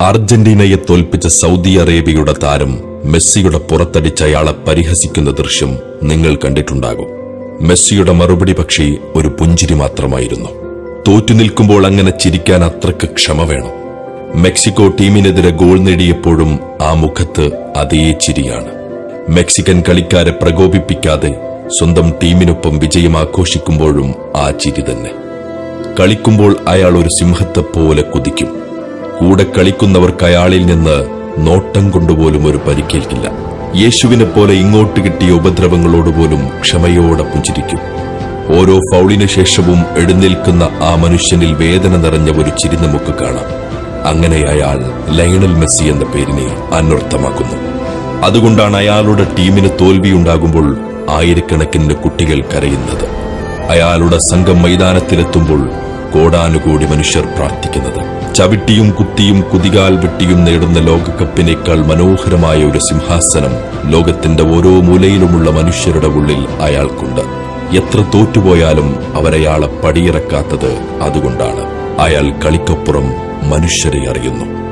അർജന്റീനയെ തോൽപ്പിച്ച സൗദി അറേബ്യയുടെ താരം മെസ്സിയുടെ പുറത്തടിച്ച് അയാളെ പരിഹസിക്കുന്ന ദൃശ്യം നിങ്ങൾ കണ്ടിട്ടുണ്ടാകും മെസ്സിയുടെ മറുപടി പക്ഷേ ഒരു പുഞ്ചിരി മാത്രമായിരുന്നു തോറ്റു നിൽക്കുമ്പോൾ അങ്ങനെ ചിരിക്കാൻ അത്രക്ക് ക്ഷമ വേണം മെക്സിക്കോ ടീമിനെതിരെ ഗോൾ നേടിയപ്പോഴും ആ മുഖത്ത് അതേ ചിരിയാണ് മെക്സിക്കൻ കളിക്കാരെ പ്രകോപിപ്പിക്കാതെ സ്വന്തം ടീമിനൊപ്പം വിജയം ആഘോഷിക്കുമ്പോഴും ആ ചിരി തന്നെ കളിക്കുമ്പോൾ അയാൾ ഒരു സിംഹത്തെ പോലെ കുതിക്കും കൂടെ കളിക്കുന്നവർക്ക് അയാളിൽ നിന്ന് നോട്ടം കൊണ്ടുപോലും ഒരു പരിക്കേൽക്കില്ല യേശുവിനെ പോലെ ഇങ്ങോട്ട് കിട്ടിയ ഉപദ്രവങ്ങളോട് പോലും ക്ഷമയോടെ പുഞ്ചിരിക്കും ഓരോ ഫൗളിന് ശേഷവും എഴുന്നേൽക്കുന്ന ആ മനുഷ്യനിൽ വേദന നിറഞ്ഞ ഒരു ചിരി നമുക്ക് കാണാം അങ്ങനെ അയാൾ ലയണൽ മെസ്സി എന്ന പേരിനെ അന്വർത്ഥമാക്കുന്നു അതുകൊണ്ടാണ് അയാളുടെ ടീമിന് തോൽവിയുണ്ടാകുമ്പോൾ ആയിരക്കണക്കിന് കുട്ടികൾ കരയുന്നത് അയാളുടെ സംഘം മൈതാനത്തിലെത്തുമ്പോൾ കോടാനുകോടി മനുഷ്യർ പ്രാർത്ഥിക്കുന്നത് ചവിട്ടിയും കുത്തിയും കുതികാൽ വെട്ടിയും നേടുന്ന ലോകകപ്പിനേക്കാൾ മനോഹരമായ ഒരു സിംഹാസനം ലോകത്തിന്റെ ഓരോ മൂലയിലുമുള്ള മനുഷ്യരുടെ ഉള്ളിൽ അയാൾക്കുണ്ട് എത്ര തോറ്റുപോയാലും അവരയാളെ പടിയിറക്കാത്തത് അതുകൊണ്ടാണ് അയാൾ കളിക്കപ്പുറം മനുഷ്യരെ അറിയുന്നു